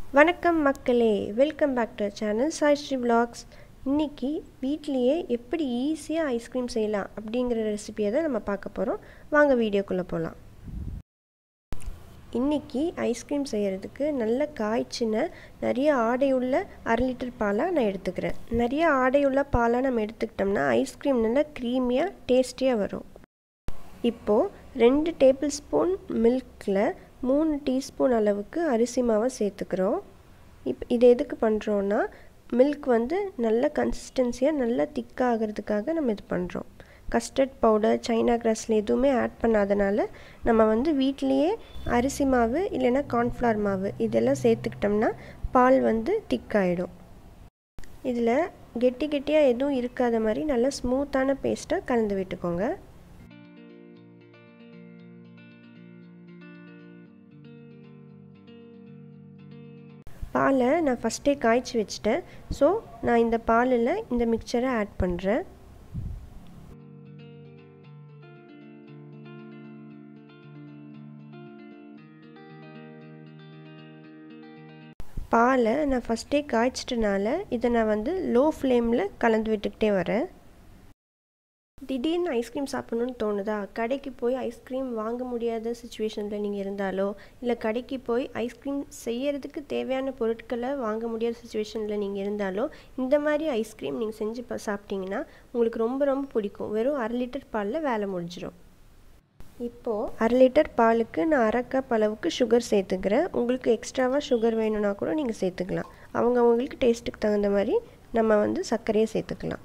வணக்கம் மக்களே welcome back to channel Saisri vlogs இன்னைக்கு வீட்லேயே எப்படி ஈஸியாக ஐஸ்கிரீம் செய்யலாம் அப்படிங்கிற ரெசிபியை தான் நம்ம பார்க்க போகிறோம் வாங்க வீடியோக்குள்ளே போகலாம் இன்றைக்கி ஐஸ்கிரீம் செய்கிறதுக்கு நல்ல காய்ச்சின நிறைய ஆடையுள்ள அரை லிட்டர் பாலாக நான் எடுத்துக்கிறேன் நிறைய ஆடையுள்ள பாலாக நம்ம எடுத்துக்கிட்டோம்னா ஐஸ்கிரீம் நல்லா க்ரீமியாக டேஸ்டியாக வரும் இப்போது ரெண்டு டேபிள் ஸ்பூன் மில்கில் மூணு டீஸ்பூன் அளவுக்கு அரிசி மாவை சேர்த்துக்கிறோம் இப் இது எதுக்கு பண்ணுறோன்னா மில்க் வந்து நல்ல கன்சிஸ்டன்சியாக நல்லா திக்காகிறதுக்காக நம்ம இது பண்ணுறோம் கஸ்டர்ட் பவுடர் சைனா கிராஸில் எதுவுமே ஆட் பண்ணாதனால நம்ம வந்து வீட்லேயே அரிசி மாவு இல்லைன்னா கார்ன்ஃப்ளவர் மாவு இதெல்லாம் சேர்த்துக்கிட்டோம்னா பால் வந்து திக்காயிடும் இதில் கெட்டி கெட்டியாக எதுவும் இருக்காத மாதிரி நல்லா ஸ்மூத்தான பேஸ்ட்டாக கலந்து விட்டுக்கோங்க பாலை நான் ஃபஸ்ட்டே காய்ச்சி வச்சிட்டேன் ஸோ நான் இந்த பாலில் இந்த மிக்சரை ஆட் பண்ணுறேன் பாலை நான் ஃபஸ்ட்டே காய்ச்சிட்டனால இதை நான் வந்து லோ ஃப்ளேமில் கலந்து விட்டுக்கிட்டே வரேன் திடீர்னு ஐஸ்கிரீம் சாப்பிட்ணுன்னு தோணுதா கடைக்கு போய் ஐஸ்கிரீம் வாங்க முடியாத சுச்சுவேஷனில் நீங்கள் இருந்தாலோ இல்லை கடைக்கு போய் ஐஸ்கிரீம் செய்யறதுக்கு தேவையான பொருட்களை வாங்க முடியாத சுச்சுவேஷனில் நீங்கள் இருந்தாலோ இந்த மாதிரி ஐஸ்கிரீம் நீங்கள் செஞ்சு ப சாப்பிட்டீங்கன்னா உங்களுக்கு ரொம்ப ரொம்ப பிடிக்கும் வெறும் அரை லிட்டர் பாலில் வேலை முடிஞ்சிடும் இப்போது அரை லிட்டர் பாலுக்கு நான் அரை கப் அளவுக்கு சுகர் சேர்த்துக்கிறேன் உங்களுக்கு எக்ஸ்ட்ராவாக சுகர் வேணும்னா கூட நீங்கள் சேர்த்துக்கலாம் அவங்க அவங்களுக்கு டேஸ்ட்டுக்கு தகுந்த மாதிரி நம்ம வந்து சர்க்கரையை சேர்த்துக்கலாம்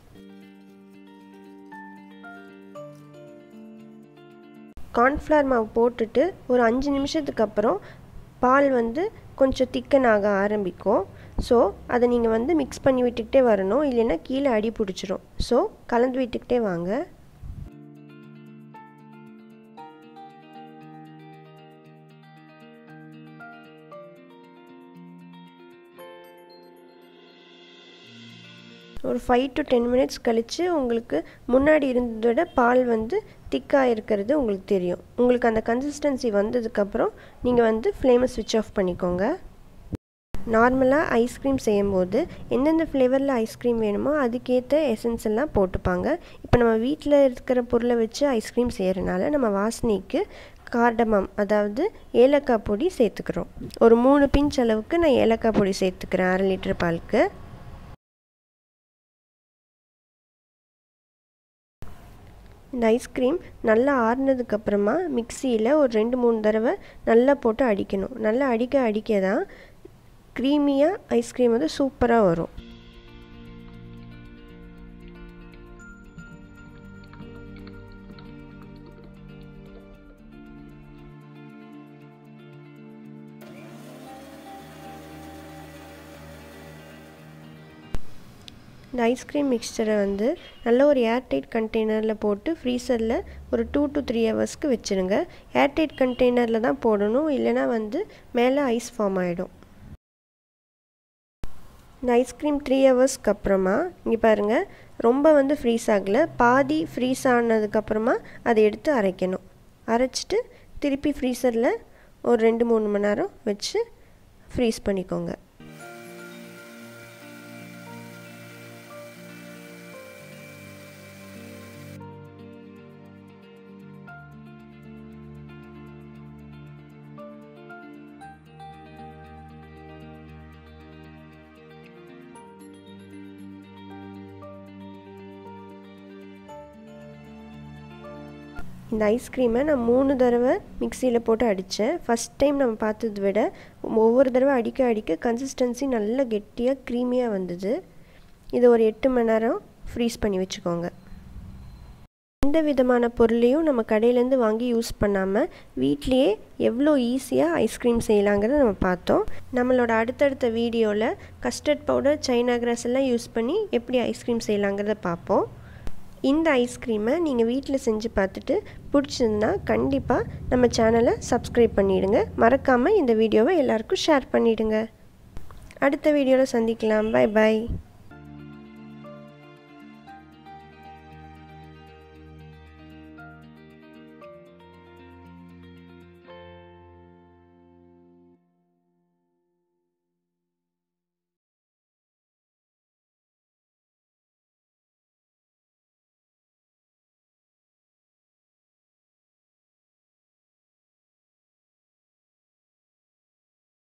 கார்ன்ஃப்ளவர் மாவு போட்டுட்டு ஒரு அஞ்சு நிமிஷத்துக்கு அப்புறம் பால் வந்து கொஞ்சம் திக்கன் ஆக ஆரம்பிக்கும் ஸோ அதை நீங்கள் வந்து மிக்ஸ் பண்ணி விட்டுக்கிட்டே வரணும் இல்லைன்னா கீழே அடி பிடிச்சிரும் ஸோ கலந்து விட்டுக்கிட்டே வாங்க ஒரு ஃபைவ் டு டென் மினிட்ஸ் கழித்து உங்களுக்கு முன்னாடி இருந்ததோட பால் வந்து திக்காக இருக்கிறது உங்களுக்கு தெரியும் உங்களுக்கு அந்த கன்சிஸ்டன்சி வந்ததுக்கப்புறம் நீங்கள் வந்து ஃப்ளேமை ஸ்விட்ச் ஆஃப் பண்ணிக்கோங்க நார்மலாக ஐஸ்கிரீம் செய்யும்போது எந்தெந்த ஃப்ளேவரில் ஐஸ்கிரீம் வேணுமோ அதுக்கேற்ற எசன்ஸ் எல்லாம் போட்டுப்பாங்க இப்போ நம்ம வீட்டில் இருக்கிற பொருளை வச்சு ஐஸ்கிரீம் செய்கிறனால நம்ம வாசனைக்கு கார்டமம் அதாவது ஏலக்காய் பொடி சேர்த்துக்கிறோம் ஒரு மூணு பிஞ்ச் அளவுக்கு நான் ஏலக்காய் பொடி சேர்த்துக்கிறேன் அரை லிட்டர் பாலுக்கு இந்த ஐஸ்கிரீம் நல்லா ஆறுனதுக்கப்புறமா மிக்சியில் ஒரு ரெண்டு மூணு தடவை நல்லா போட்டு அடிக்கணும் நல்லா அடிக்க அடிக்க தான் க்ரீமியாக ஐஸ்கிரீம் வந்து சூப்பராக வரும் இந்த ஐஸ்கிரீம் மிக்சரை வந்து நல்ல ஒரு ஏர்டைட் கண்டெய்னரில் போட்டு ஃப்ரீசரில் ஒரு டூ டு த்ரீ ஹவர்ஸ்க்கு வச்சுருங்க ஏர்டைட் கண்டெய்னரில் தான் போடணும் இல்லைனா வந்து மேலே ஐஸ் ஃபார்ம் ஆகிடும் இந்த ஐஸ்கிரீம் த்ரீ ஹவர்ஸ்க்கு அப்புறமா இங்கே பாருங்கள் ரொம்ப வந்து ஃப்ரீஸ் ஆகலை பாதி ஃப்ரீஸ் ஆனதுக்கப்புறமா அதை எடுத்து அரைக்கணும் அரைச்சிட்டு திருப்பி ஃப்ரீசரில் ஒரு ரெண்டு மூணு மணி நேரம் வச்சு ஃப்ரீஸ் பண்ணிக்கோங்க இந்த ஐஸ்கிரீமை நான் மூணு தடவை மிக்சியில் போட்டு அடித்தேன் ஃபஸ்ட் டைம் நம்ம பார்த்ததை விட ஒவ்வொரு தடவை அடிக்க அடிக்க கன்சிஸ்டன்சி நல்ல கெட்டியாக க்ரீமியாக வந்தது இதை ஒரு எட்டு மணி நேரம் ஃப்ரீஸ் பண்ணி வச்சுக்கோங்க எந்த விதமான பொருளையும் நம்ம கடையிலேருந்து வாங்கி யூஸ் பண்ணாமல் வீட்லேயே எவ்வளோ ஈஸியாக ஐஸ்கிரீம் செய்யலாங்கிறத நம்ம பார்த்தோம் நம்மளோட அடுத்தடுத்த வீடியோவில் கஸ்டர்ட் பவுடர் சைனா கிராஸ் எல்லாம் யூஸ் பண்ணி எப்படி ஐஸ்கிரீம் செய்யலாங்கிறத பார்ப்போம் இந்த ஐஸ்கிரீமை நீங்கள் வீட்டில் செஞ்சு பார்த்துட்டு பிடிச்சிருந்தா கண்டிப்பாக நம்ம சேனலை சப்ஸ்கிரைப் பண்ணிவிடுங்க மறக்காமல் இந்த வீடியோவை எல்லாருக்கும் ஷேர் பண்ணிவிடுங்க அடுத்த வீடியோவில் சந்திக்கலாம் பை பாய்